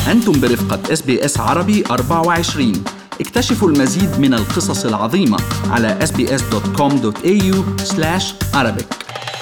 أنتم برفقة اس بي اس عربي 24 اكتشفوا المزيد من القصص العظيمة على sbs.com.au arabic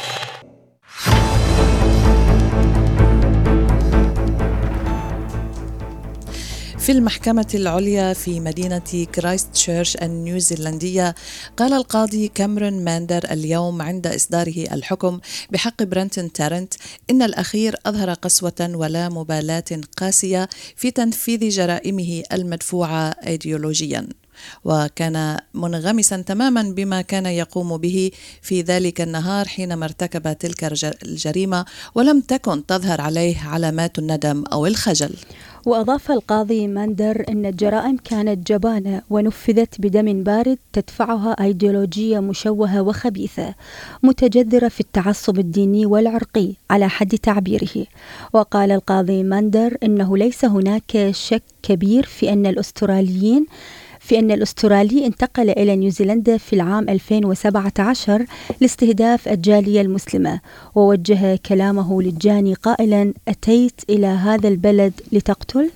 في المحكمة العليا في مدينة كرايست تشيرش النيوزيلندية قال القاضي كاميرون ماندر اليوم عند إصداره الحكم بحق برنتون تارنت إن الأخير أظهر قسوة ولا مبالاة قاسية في تنفيذ جرائمه المدفوعة أيديولوجياً وكان منغمسا تماما بما كان يقوم به في ذلك النهار حينما ارتكب تلك الجريمه ولم تكن تظهر عليه علامات الندم او الخجل. وأضاف القاضي ماندر أن الجرائم كانت جبانة ونفذت بدم بارد تدفعها أيديولوجية مشوهة وخبيثة متجذرة في التعصب الديني والعرقي على حد تعبيره وقال القاضي ماندر أنه ليس هناك شك كبير في أن الأستراليين في أن الأسترالي انتقل إلى نيوزيلندا في العام 2017 لاستهداف الجالية المسلمة ووجه كلامه للجاني قائلا أتيت إلى هذا البلد لتقتل؟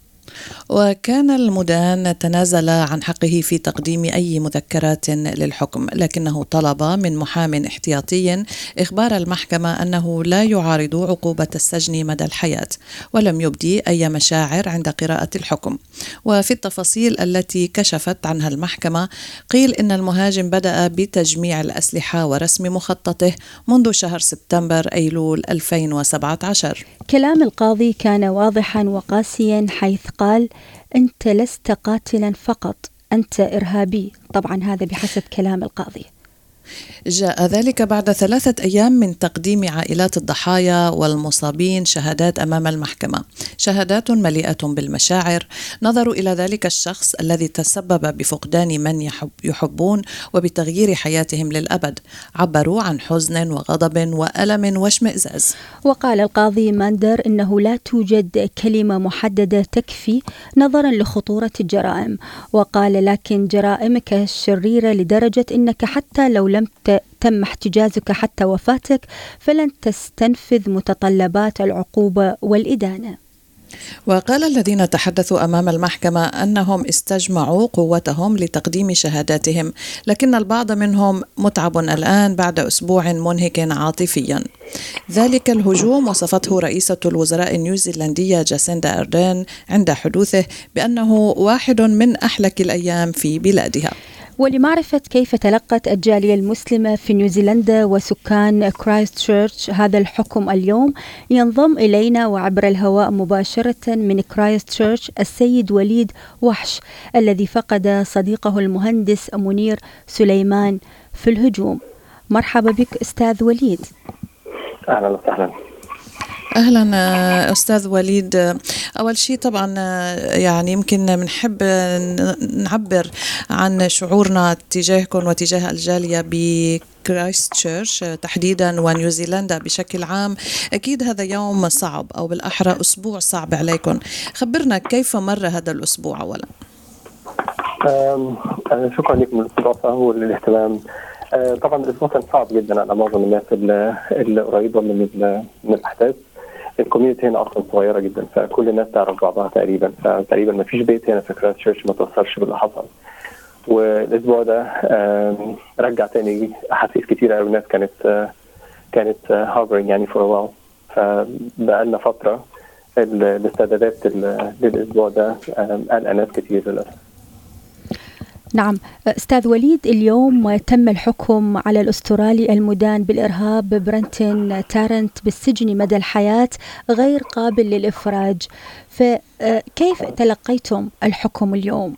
وكان المدان تنازل عن حقه في تقديم أي مذكرات للحكم لكنه طلب من محام احتياطي إخبار المحكمة أنه لا يعارض عقوبة السجن مدى الحياة ولم يبدي أي مشاعر عند قراءة الحكم وفي التفاصيل التي كشفت عنها المحكمة قيل إن المهاجم بدأ بتجميع الأسلحة ورسم مخططه منذ شهر سبتمبر أيلول 2017 كلام القاضي كان واضحا وقاسيا حيث قال أنت لست قاتلا فقط أنت إرهابي طبعا هذا بحسب كلام القاضي جاء ذلك بعد ثلاثة أيام من تقديم عائلات الضحايا والمصابين شهادات أمام المحكمة شهادات مليئة بالمشاعر نظروا إلى ذلك الشخص الذي تسبب بفقدان من يحب يحبون وبتغيير حياتهم للأبد عبروا عن حزن وغضب وألم واشمئزاز وقال القاضي ماندر إنه لا توجد كلمة محددة تكفي نظرا لخطورة الجرائم وقال لكن جرائمك شريرة لدرجة أنك حتى لو لم تم احتجازك حتى وفاتك فلن تستنفذ متطلبات العقوبة والإدانة وقال الذين تحدثوا امام المحكمه انهم استجمعوا قوتهم لتقديم شهاداتهم لكن البعض منهم متعب الان بعد اسبوع منهك عاطفيا ذلك الهجوم وصفته رئيسه الوزراء النيوزيلنديه جاسيندا اردين عند حدوثه بانه واحد من احلك الايام في بلادها ولمعرفة كيف تلقت الجالية المسلمة في نيوزيلندا وسكان كرايست تشيرش هذا الحكم اليوم ينضم إلينا وعبر الهواء مباشرة من كرايست تشيرش السيد وليد وحش الذي فقد صديقه المهندس منير سليمان في الهجوم مرحبا بك أستاذ وليد أهلا وسهلا اهلا استاذ وليد اول شيء طبعا يعني يمكن بنحب نعبر عن شعورنا تجاهكم وتجاه الجاليه بكرايست تشيرش تحديدا ونيوزيلندا بشكل عام اكيد هذا يوم صعب او بالاحرى اسبوع صعب عليكم خبرنا كيف مر هذا الاسبوع اولا شكرا لكم للاستضافه وللاهتمام طبعا الاسبوع كان صعب جدا على معظم الناس اللي قريبه من من الاحداث الكوميونتي هنا اصلا صغيره جدا فكل الناس تعرف بعضها تقريبا فتقريبا ما فيش بيت هنا في كرايست تشيرش ما تاثرش باللي حصل والاسبوع ده رجع تاني احاسيس كتيره قوي الناس كانت كانت هافرنج يعني فور واو فبقى لنا فتره الاستعدادات للاسبوع ده قلق ناس كتير للاسف نعم استاذ وليد اليوم تم الحكم على الاسترالي المدان بالارهاب برنتن تارنت بالسجن مدى الحياه غير قابل للافراج فكيف تلقيتم الحكم اليوم؟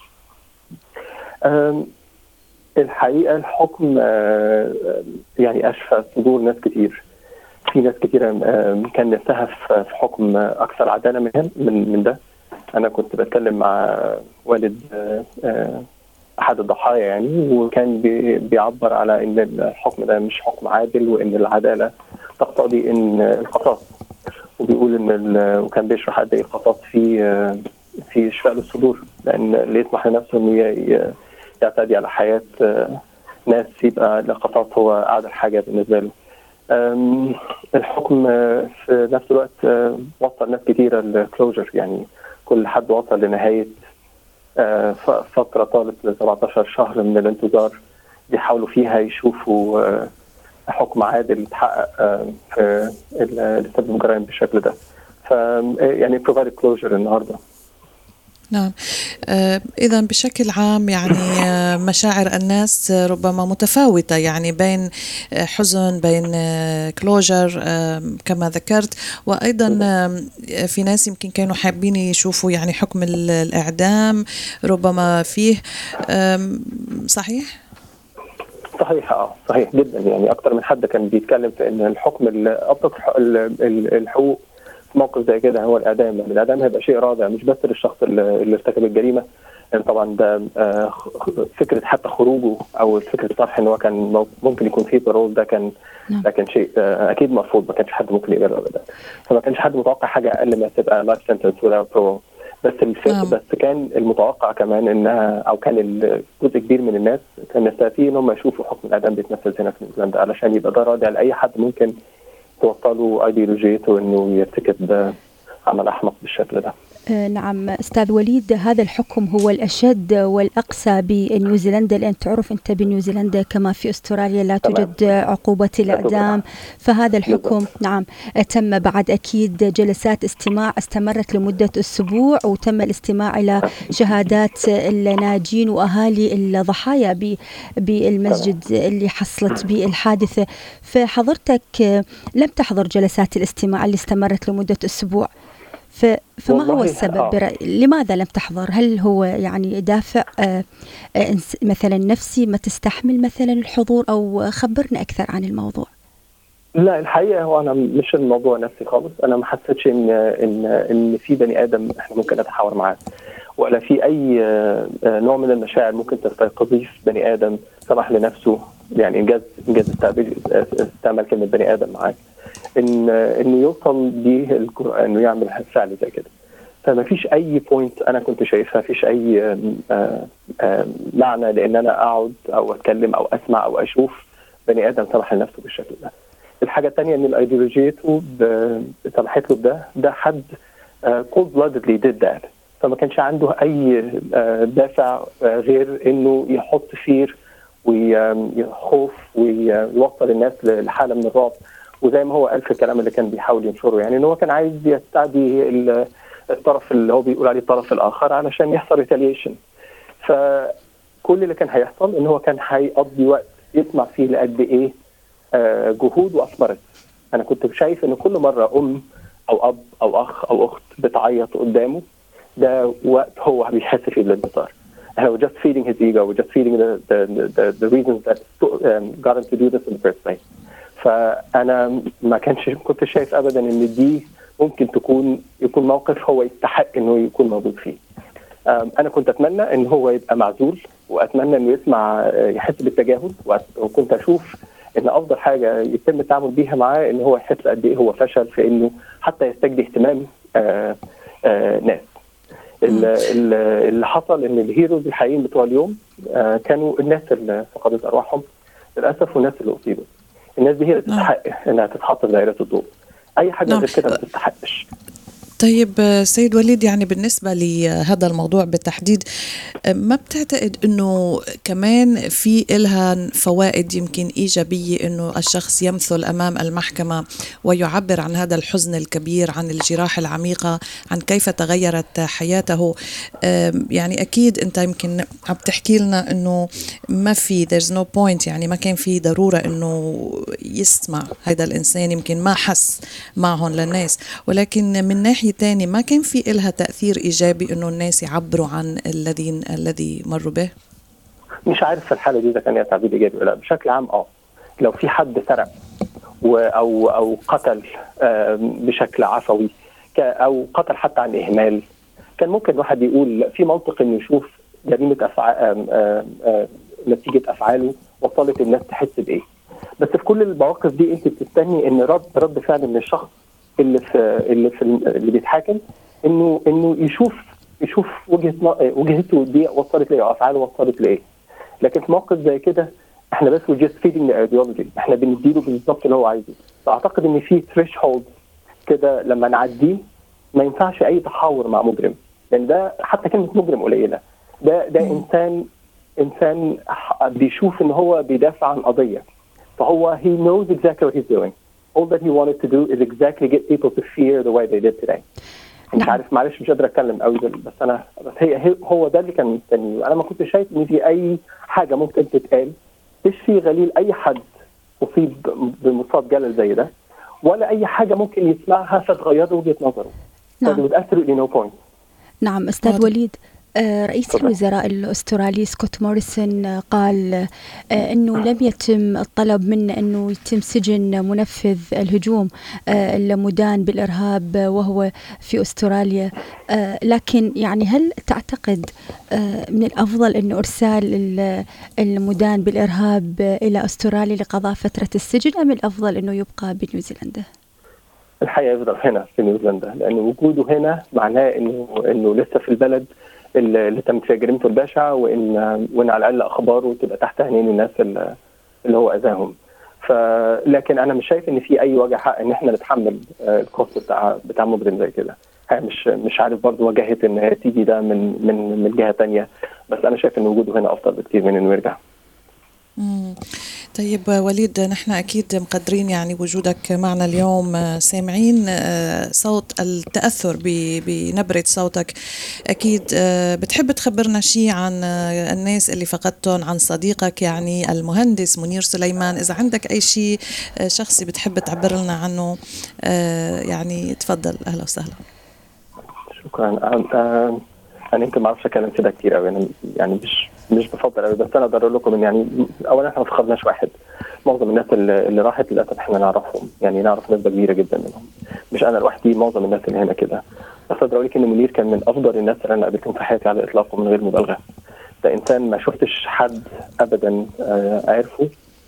الحقيقه الحكم يعني اشفى صدور ناس كتير في ناس كتير كان نفسها في حكم اكثر عداله من من ده انا كنت بتكلم مع والد احد الضحايا يعني وكان بيعبر على ان الحكم ده مش حكم عادل وان العداله تقتضي ان القصاص وبيقول ان وكان بيشرح قد ايه القصاص في في شفاء للصدور لان اللي يسمح لنفسه انه يعتدي على حياه ناس يبقى القصاص هو اعدل حاجه بالنسبه له الحكم في نفس الوقت وصل ناس كتيره للكلوجر يعني كل حد وصل لنهايه فتره طالت 17 شهر من الانتظار بيحاولوا فيها يشوفوا حكم عادل يتحقق في اللي سبب جرائم بالشكل ده ف يعني بروفايد كلوجر النهارده نعم آه إذا بشكل عام يعني آه مشاعر الناس ربما متفاوتة يعني بين آه حزن بين كلوجر كما ذكرت وأيضا في ناس يمكن كانوا حابين يشوفوا يعني حكم الإعدام ربما فيه صحيح؟ صحيح اه صحيح جدا يعني اكثر من حد كان بيتكلم في ان الحكم ابسط الحقوق في موقف زي كده هو الاعدام يعني الاعدام هيبقى شيء رادع مش بس للشخص اللي ارتكب الجريمه يعني طبعا ده فكره حتى خروجه او فكره طرح ان هو كان ممكن يكون فيه بارول ده كان ده كان شيء اكيد مرفوض ما كانش حد ممكن يقبله ابدا فما كانش حد متوقع حاجه اقل ما تبقى لايف سنتنس ولا بارول بس الفكر بس كان المتوقع كمان انها او كان جزء كبير من الناس كان مستفيد ان هم يشوفوا حكم الاعدام بيتنفذ هنا في نيوزيلندا علشان يبقى ده رادع لاي حد ممكن توصلوا ايديولوجيته انه يرتكب عمل احمق بالشكل ده. نعم استاذ وليد هذا الحكم هو الاشد والاقسى بنيوزيلندا لان تعرف انت بنيوزيلندا كما في استراليا لا توجد عقوبه الاعدام فهذا الحكم نعم تم بعد اكيد جلسات استماع استمرت لمده اسبوع وتم الاستماع الى شهادات الناجين واهالي الضحايا بالمسجد اللي حصلت به الحادثه فحضرتك لم تحضر جلسات الاستماع اللي استمرت لمده اسبوع فما هو السبب آه. برأي لماذا لم تحضر هل هو يعني دافع آه آه مثلا نفسي ما تستحمل مثلا الحضور أو خبرنا أكثر عن الموضوع لا الحقيقه هو انا مش الموضوع نفسي خالص انا ما حسيتش ان ان ان في بني ادم احنا ممكن نتحاور معاه ولا في اي نوع من المشاعر ممكن تستيقظيه في بني ادم سمح لنفسه يعني انجاز انجاز استعمال كلمه بني ادم معاك ان انه يوصل بيه الجرأة انه يعمل فعل زي كده فما فيش اي بوينت انا كنت شايفها فيش اي آآ آآ معنى لان انا اقعد او اتكلم او اسمع او اشوف بني ادم سمح لنفسه بالشكل ده الحاجه الثانيه ان الايديولوجيته سمحت له بده ده حد كولد بلاددلي ديد ذات فما كانش عنده اي دافع غير انه يحط فير وخوف ويوصل الناس لحاله من الرعب وزي ما هو قال في الكلام اللي كان بيحاول ينشره يعني ان هو كان عايز يستعدي الطرف اللي هو بيقول عليه الطرف الاخر علشان يحصل ريتاليشن فكل اللي كان هيحصل ان هو كان هيقضي وقت يسمع فيه لقد ايه جهود واثمرت انا كنت شايف ان كل مره ام او اب او اخ او اخت بتعيط قدامه ده وقت هو بيحس فيه بالانتصار and I was just feeding his ego, we're just feeding the, the, the, the reasons that um, got him to do this in the first place. فانا ما كانش كنت شايف ابدا ان دي ممكن تكون يكون موقف هو يستحق انه يكون موجود فيه. انا كنت اتمنى ان هو يبقى معزول واتمنى انه يسمع يحس بالتجاهل وكنت اشوف ان افضل حاجه يتم التعامل بيها معاه ان هو يحس قد ايه هو فشل في انه حتى يستجدي اهتمام آآ آآ ناس. اللي حصل ان الهيروز الحقيقيين بتوع اليوم كانوا الناس اللي فقدت ارواحهم للاسف والناس اللي اصيبت. الناس دي هي اللي تستحق انها تتحط في دائره الضوء اي حاجه غير كده ما تستحقش طيب سيد وليد يعني بالنسبة لهذا الموضوع بالتحديد ما بتعتقد أنه كمان في إلها فوائد يمكن إيجابية أنه الشخص يمثل أمام المحكمة ويعبر عن هذا الحزن الكبير عن الجراح العميقة عن كيف تغيرت حياته يعني أكيد أنت يمكن عم تحكي لنا أنه ما في there's no point يعني ما كان في ضرورة أنه يسمع هذا الإنسان يمكن ما حس معهم للناس ولكن من ناحية تاني ما كان في إلها تأثير إيجابي إنه الناس يعبروا عن الذين الذي مروا به؟ مش عارف في الحالة دي إذا كان لها تعبير إيجابي ولا بشكل عام أه لو في حد سرق أو أو قتل بشكل عفوي أو قتل حتى عن إهمال كان ممكن واحد يقول في منطق إنه يشوف جريمة أفعال نتيجة أفعاله وصلت الناس تحس بإيه بس في كل المواقف دي أنت بتستني إن رد رد فعل من الشخص اللي في اللي في اللي بيتحاكم انه انه يشوف يشوف وجهه وجهته دي وصلت لايه افعاله وصلت لايه لكن في موقف زي كده احنا بس we're just feeding the ideology احنا بنديله بالظبط اللي هو عايزه فاعتقد ان في ثريش هولد كده لما نعديه ما ينفعش اي تحاور مع مجرم لان ده حتى كلمه مجرم قليله ده ده انسان انسان ح- بيشوف ان هو بيدافع عن قضيه فهو he knows exactly what he's doing all that he wanted to do is exactly get people to fear the way they did today مش نعم. عارف معلش مش قادر اتكلم قوي دل- بس انا بس هي هي- هو ده اللي كان مستنيه انا ما كنتش شايف ان في اي حاجه ممكن تتقال تشفي غليل اي حد اصيب بمصاب جلل زي ده ولا اي حاجه ممكن يسمعها فتغير وجهه نظره نعم. فده was absolutely no point نعم أستاذ واضح. وليد آه، رئيس تفضل. الوزراء الأسترالي سكوت موريسون آه، قال آه، أنه لم يتم الطلب منه أنه يتم سجن منفذ الهجوم آه، المدان بالإرهاب آه، وهو في أستراليا آه، لكن يعني هل تعتقد آه، من الأفضل أنه إرسال ال- المدان بالإرهاب آه، إلى أستراليا لقضاء فترة السجن أم الأفضل أنه يبقى بنيوزيلندا؟ الحقيقه يفضل هنا في نيوزيلندا لان وجوده هنا معناه انه انه لسه في البلد اللي اللي تمت فيها جريمته البشعه وان وان على الاقل اخباره تبقى تحت عينين الناس اللي اللي هو اذاهم ف لكن انا مش شايف ان في اي وجه حق ان احنا نتحمل آه، الكوست بتاع بتاع مجرم زي كده يعني مش مش عارف برضه وجهه ان هي تيجي ده من من من جهه تانية بس انا شايف ان وجوده هنا افضل بكتير من انه يرجع مم. طيب وليد نحن أكيد مقدرين يعني وجودك معنا اليوم آه، سامعين آه، صوت التأثر ب- بنبرة صوتك أكيد آه، بتحب تخبرنا شيء عن آه، الناس اللي فقدتهم عن صديقك يعني المهندس منير سليمان إذا عندك أي شيء آه، شخصي بتحب تعبر لنا عنه آه، يعني تفضل أهلا وسهلا شكرا أنا- آه، انا يمكن ما اعرفش اتكلم كده كتير قوي انا يعني مش مش بفضل قوي بس انا اقدر اقول لكم ان يعني اولا احنا ما فقدناش واحد معظم الناس اللي, اللي راحت للاسف احنا نعرفهم يعني نعرف نسبه كبيره جدا منهم مش انا لوحدي معظم الناس اللي هنا كده بس اقدر اقول لك ان منير كان من افضل الناس اللي انا قابلتهم في حياتي على الاطلاق ومن غير مبالغه ده انسان ما شفتش حد ابدا آه، عرفه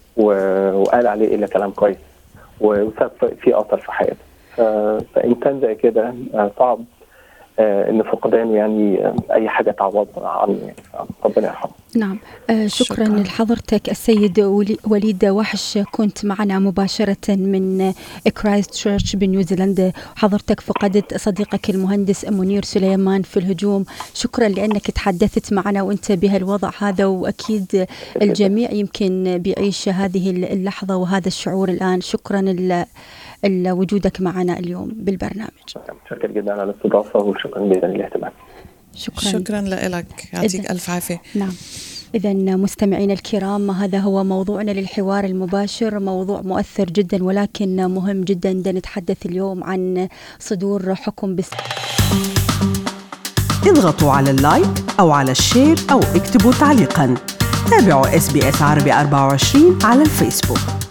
و- وقال عليه الا كلام كويس وساب فيه اثر في حياته ف- فانسان زي كده آه، صعب آه، ان فقدانه يعني آه، اي حاجه تعوض عنه يعني ربنا يرحمه نعم آه شكرا, شكراً. لحضرتك السيد ولي- وليد وحش كنت معنا مباشرة من كرايست تشيرش بنيوزيلندا حضرتك فقدت صديقك المهندس منير سليمان في الهجوم شكرا لأنك تحدثت معنا وانت بهالوضع هذا وأكيد الجميع يمكن بيعيش هذه اللحظة وهذا الشعور الآن شكرا ل- لوجودك معنا اليوم بالبرنامج متشكر جدا على الاستضافه وشكرا جدا للاهتمام شكرا شكرا لك يعطيك ألف عافية نعم إذا مستمعينا الكرام هذا هو موضوعنا للحوار المباشر موضوع مؤثر جدا ولكن مهم جدا بدنا نتحدث اليوم عن صدور حكم بس اضغطوا على اللايك أو على الشير أو اكتبوا تعليقا تابعوا اس بي اس عربي 24 على الفيسبوك